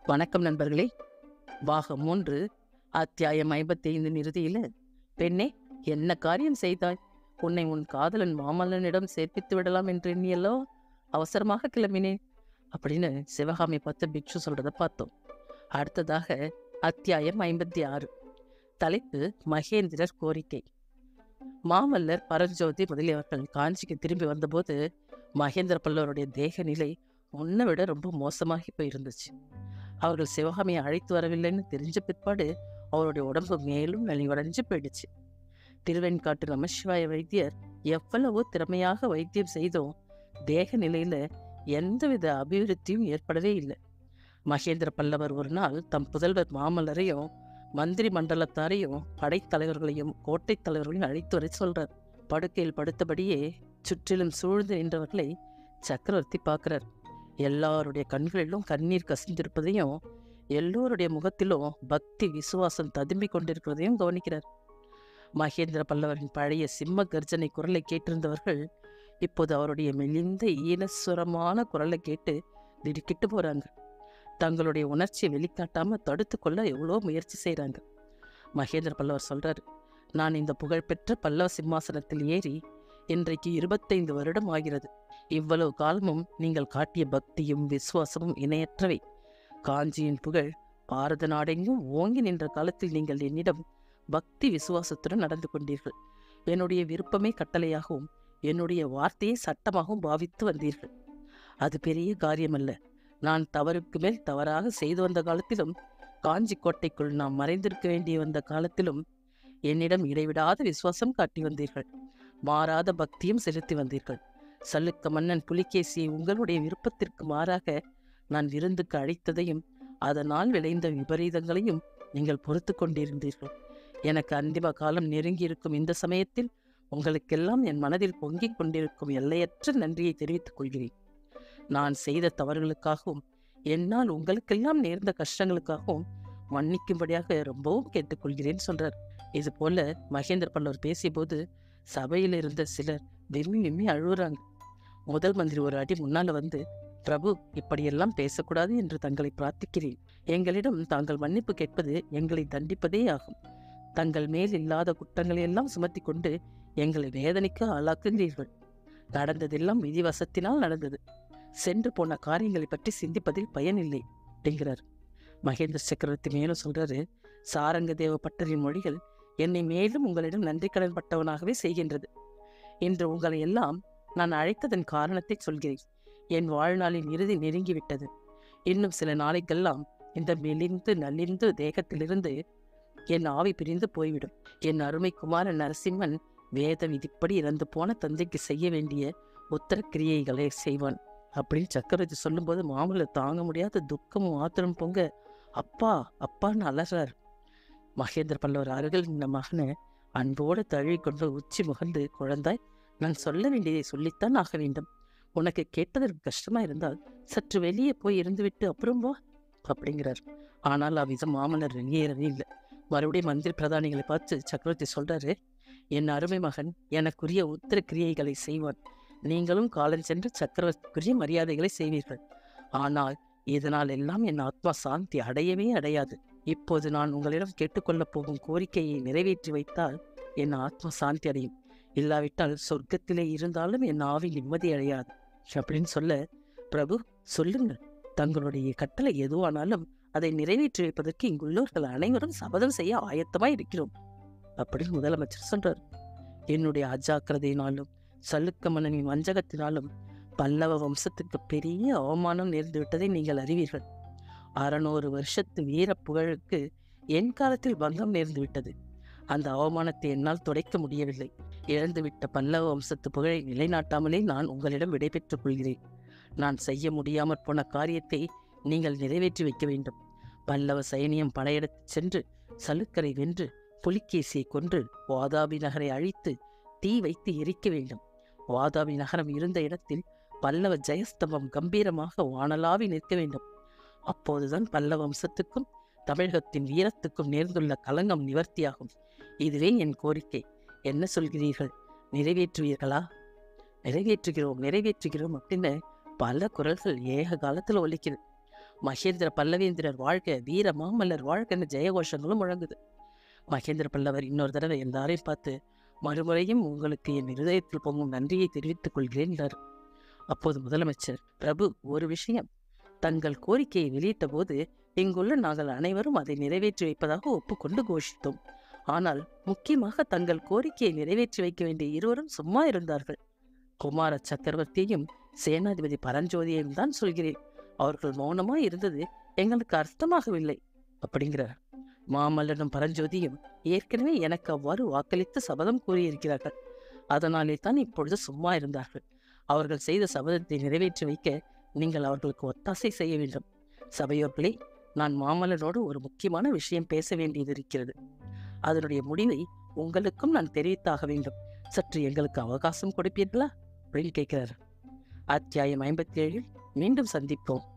வணக்கம் நண்பர்களே பாகம் மூன்று அத்தியாயம் ஐம்பத்தி ஐந்தின் இறுதியில் பெண்ணே என்ன காரியம் செய்தாய் உன்னை உன் காதலன் மாமல்லனிடம் சேர்ப்பித்து விடலாம் என்று எண்ணியல்லோ அவசரமாக கிளம்பினேன் அப்படின்னு சிவகாமி பார்த்து பிக்ஷு சொல்றத பார்த்தோம் அடுத்ததாக அத்தியாயம் ஐம்பத்தி ஆறு தலைப்பு மகேந்திரர் கோரிக்கை மாமல்லர் பரஞ்சோதி முதலியவர்கள் காஞ்சிக்கு திரும்பி வந்தபோது மகேந்திர பல்லவருடைய தேக நிலை முன்னை விட ரொம்ப மோசமாகி போயிருந்துச்சு அவர்கள் சிவகாமியை அழைத்து வரவில்லைன்னு தெரிஞ்ச பிற்பாடு அவருடைய உடம்பு மேலும் நலிவடைஞ்சு போயிடுச்சு திருவெண்காட்டு நமசிவாய வைத்தியர் எவ்வளவோ திறமையாக வைத்தியம் செய்தோம் தேக நிலையில எந்தவித அபிவிருத்தியும் ஏற்படவே இல்லை மகேந்திர பல்லவர் ஒரு நாள் தம் புதல்வர் மாமல்லரையும் மந்திரி மண்டலத்தாரையும் படைத்தலைவர்களையும் கோட்டைத் தலைவர்களையும் அழைத்து வர சொல்றார் படுக்கையில் படுத்தபடியே சுற்றிலும் சூழ்ந்து நின்றவர்களை சக்கரவர்த்தி பார்க்கிறார் எல்லாருடைய கண்களிலும் கண்ணீர் கசிந்திருப்பதையும் எல்லோருடைய முகத்திலும் பக்தி விசுவாசம் ததும்பிக் கொண்டிருக்கிறதையும் கவனிக்கிறார் மகேந்திர பல்லவரின் பழைய சிம்ம கர்ஜனை குரலை கேட்டிருந்தவர்கள் இப்போது அவருடைய மெலிந்த ஈனஸ்வரமான குரலை கேட்டு திடுக்கிட்டு போறாங்க தங்களுடைய உணர்ச்சியை வெளிக்காட்டாம தடுத்து கொள்ள எவ்வளோ முயற்சி செய்றாங்க மகேந்திர பல்லவர் சொல்றாரு நான் இந்த புகழ்பெற்ற பல்லவ சிம்மாசனத்தில் ஏறி இன்றைக்கு இருபத்தைந்து வருடம் ஆகிறது இவ்வளவு காலமும் நீங்கள் காட்டிய பக்தியும் விசுவாசமும் இணையற்றவை காஞ்சியின் புகழ் பாரத நாடெங்கும் ஓங்கி நின்ற காலத்தில் நீங்கள் என்னிடம் பக்தி விசுவாசத்துடன் நடந்து கொண்டீர்கள் என்னுடைய விருப்பமே கட்டளையாகவும் என்னுடைய வார்த்தையை சட்டமாகவும் பாவித்து வந்தீர்கள் அது பெரிய காரியமல்ல நான் தவறுக்கு மேல் தவறாக செய்து வந்த காலத்திலும் காஞ்சி கோட்டைக்குள் நாம் மறைந்திருக்க வேண்டிய வந்த காலத்திலும் என்னிடம் இடைவிடாத விசுவாசம் காட்டி வந்தீர்கள் மாறாத பக்தியும் செலுத்தி வந்தீர்கள் சல்லுக்க மன்னன் புலிகேசியை உங்களுடைய விருப்பத்திற்கு மாறாக நான் விருந்துக்கு அழைத்ததையும் அதனால் விளைந்த விபரீதங்களையும் நீங்கள் பொறுத்து கொண்டிருந்தீர்கள் எனக்கு அந்திம காலம் நெருங்கி இருக்கும் இந்த சமயத்தில் உங்களுக்கெல்லாம் என் மனதில் பொங்கிக் கொண்டிருக்கும் எல்லையற்ற நன்றியை தெரிவித்துக் கொள்கிறேன் நான் செய்த தவறுகளுக்காகவும் என்னால் உங்களுக்கெல்லாம் நேர்ந்த கஷ்டங்களுக்காகவும் மன்னிக்கும்படியாக ரொம்பவும் கேட்டுக்கொள்கிறேன் சொல்றார் இது போல மகேந்திர பல்லவர் பேசியபோது சபையில் இருந்த சிலர் விம்மி விம்மி அழுகுறாங்க முதல் மந்திரி ஒரு அடி முன்னால வந்து பிரபு இப்படியெல்லாம் பேசக்கூடாது என்று தங்களை பிரார்த்திக்கிறேன் எங்களிடம் தாங்கள் மன்னிப்பு கேட்பது எங்களை தண்டிப்பதே ஆகும் தங்கள் மேல் இல்லாத குற்றங்களை எல்லாம் சுமத்தி கொண்டு எங்களை வேதனைக்கு ஆளாக்குகிறீர்கள் நடந்ததெல்லாம் விதிவசத்தினால் நடந்தது சென்று போன காரியங்களை பற்றி சிந்திப்பதில் பயனில்லை அப்படிங்கிறார் மகேந்திர சக்கரவர்த்தி மேலும் சொல்றாரு சாரங்க தேவ பட்டரின் மொழிகள் என்னை மேலும் உங்களிடம் நன்றி கடன் பட்டவனாகவே செய்கின்றது இன்று உங்களை எல்லாம் நான் அழைத்ததன் காரணத்தை சொல்கிறேன் என் வாழ்நாளின் இறுதி நெருங்கிவிட்டது இன்னும் சில நாளைக்கெல்லாம் இந்த மெலிந்து நலிந்து தேகத்திலிருந்து என் ஆவி பிரிந்து போய்விடும் என் அருமை குமாரன் நரசிம்மன் வேத விதிப்படி இறந்து போன தந்தைக்கு செய்ய வேண்டிய உத்தர கிரியைகளை செய்வான் அப்படின்னு சக்கரவர்த்தி சொல்லும்போது மாமல்ல தாங்க முடியாத துக்கமும் ஆத்திரம் பொங்க அப்பா அப்பான்னு அலறார் மகேந்திர பல்லவர் அருகில் இந்த மகனை அன்போடு தழுவி கொண்டு உச்சி முகந்து குழந்தாய் நான் சொல்ல வேண்டியதை சொல்லித்தான் ஆக வேண்டும் உனக்கு கேட்பதற்கு கஷ்டமா இருந்தால் சற்று வெளியே போய் இருந்துவிட்டு அப்புறம் வா அப்படிங்கிறார் ஆனால் அவ்விதம் மாமல்லர் வெளியேறவே இல்லை மறுபடியும் மந்திரி பிரதானிகளை பார்த்து சக்கரவர்த்தி சொல்றாரு என் அருமை மகன் எனக்குரிய உத்தர கிரியைகளை செய்வான் நீங்களும் காலம் சென்று சக்கரவர்த்திக்குரிய மரியாதைகளை செய்வீர்கள் ஆனால் இதனால் எல்லாம் என் ஆத்மா சாந்தி அடையவே அடையாது இப்போது நான் உங்களிடம் கேட்டுக்கொள்ளப் போகும் கோரிக்கையை நிறைவேற்றி வைத்தால் என் ஆத்மா சாந்தி அடையும் இல்லாவிட்டால் சொர்க்கத்திலே இருந்தாலும் என் ஆவி நிம்மதி அடையாது அப்படின்னு சொல்ல பிரபு சொல்லுங்கள் தங்களுடைய கட்டளை எதுவானாலும் அதை நிறைவேற்றி வைப்பதற்கு இங்குள்ளவர்கள் அனைவரும் சபதம் செய்ய ஆயத்தமாய் இருக்கிறோம் அப்படின்னு முதலமைச்சர் சொல்றார் என்னுடைய அஜாக்கிரதையினாலும் சல்லுக்க மன்னனின் வஞ்சகத்தினாலும் பல்லவ வம்சத்துக்கு பெரிய அவமானம் நேர்ந்து விட்டதை நீங்கள் அறிவீர்கள் அறநூறு வருஷத்து வீர புகழுக்கு என் காலத்தில் பங்கம் நேர்ந்து விட்டது அந்த அவமானத்தை என்னால் துடைக்க முடியவில்லை இழந்துவிட்ட பல்லவ வம்சத்து புகழை நிலைநாட்டாமலே நான் உங்களிடம் விடைபெற்றுக் கொள்கிறேன் நான் செய்ய முடியாமற் போன காரியத்தை நீங்கள் நிறைவேற்றி வைக்க வேண்டும் பல்லவ சைனியம் படையெடுத்துச் சென்று சலுக்கரை வென்று புலிகேசியை கொன்று வாதாபி நகரை அழித்து தீ வைத்து எரிக்க வேண்டும் வாதாபி நகரம் இருந்த இடத்தில் பல்லவ ஜெயஸ்தம்பம் கம்பீரமாக வானலாவி நிற்க வேண்டும் அப்போதுதான் பல்லவ வம்சத்துக்கும் தமிழகத்தின் வீரத்துக்கும் நேர்ந்துள்ள களங்கம் நிவர்த்தியாகும் இதுவே என் கோரிக்கை என்ன சொல்கிறீர்கள் நிறைவேற்றுவீர்களா நிறைவேற்றுகிறோம் நிறைவேற்றுகிறோம் அப்படின்னு பல குரல்கள் ஏக காலத்தில் ஒலிக்குது மகேந்திர பல்லவேந்திரர் வாழ்க வீர மாமல்லர் வாழ்கன்னு ஜெயகோஷங்களும் முழங்குது மகேந்திர பல்லவர் இன்னொரு தடவை எல்லாரையும் பார்த்து மறுமுறையும் உங்களுக்கு என் இருதயத்தில் பொங்கும் நன்றியை தெரிவித்துக் கொள்கிறேன் என்றார் அப்போது முதலமைச்சர் பிரபு ஒரு விஷயம் தங்கள் கோரிக்கையை வெளியிட்ட போது இங்குள்ள நாங்கள் அனைவரும் அதை நிறைவேற்றி வைப்பதாக ஒப்புக்கொண்டு கோஷித்தோம் ஆனால் முக்கியமாக தங்கள் கோரிக்கையை நிறைவேற்றி வைக்க வேண்டிய இருவரும் சும்மா இருந்தார்கள் குமார சக்கரவர்த்தியையும் சேனாதிபதி பரஞ்சோதியையும் தான் சொல்கிறேன் அவர்கள் மௌனமா இருந்தது எங்களுக்கு அர்த்தமாகவில்லை அப்படிங்கிறார் மாமல்லனும் பரஞ்சோதியும் ஏற்கனவே எனக்கு அவ்வாறு வாக்களித்து சபதம் கூறியிருக்கிறார்கள் அதனாலே தான் இப்பொழுது சும்மா இருந்தார்கள் அவர்கள் செய்த சபதத்தை நிறைவேற்றி வைக்க நீங்கள் அவர்களுக்கு ஒத்தாசை செய்ய வேண்டும் சபையோர்களே நான் மாமல்லனோடு ஒரு முக்கியமான விஷயம் பேச வேண்டியது இருக்கிறது அதனுடைய முடிவை உங்களுக்கும் நான் தெரிவித்தாக வேண்டும் சற்று எங்களுக்கு அவகாசம் கொடுப்பீர்களா அப்படின்னு கேட்கிறார் அத்தியாயம் ஐம்பத்தி ஏழில் மீண்டும் சந்திப்போம்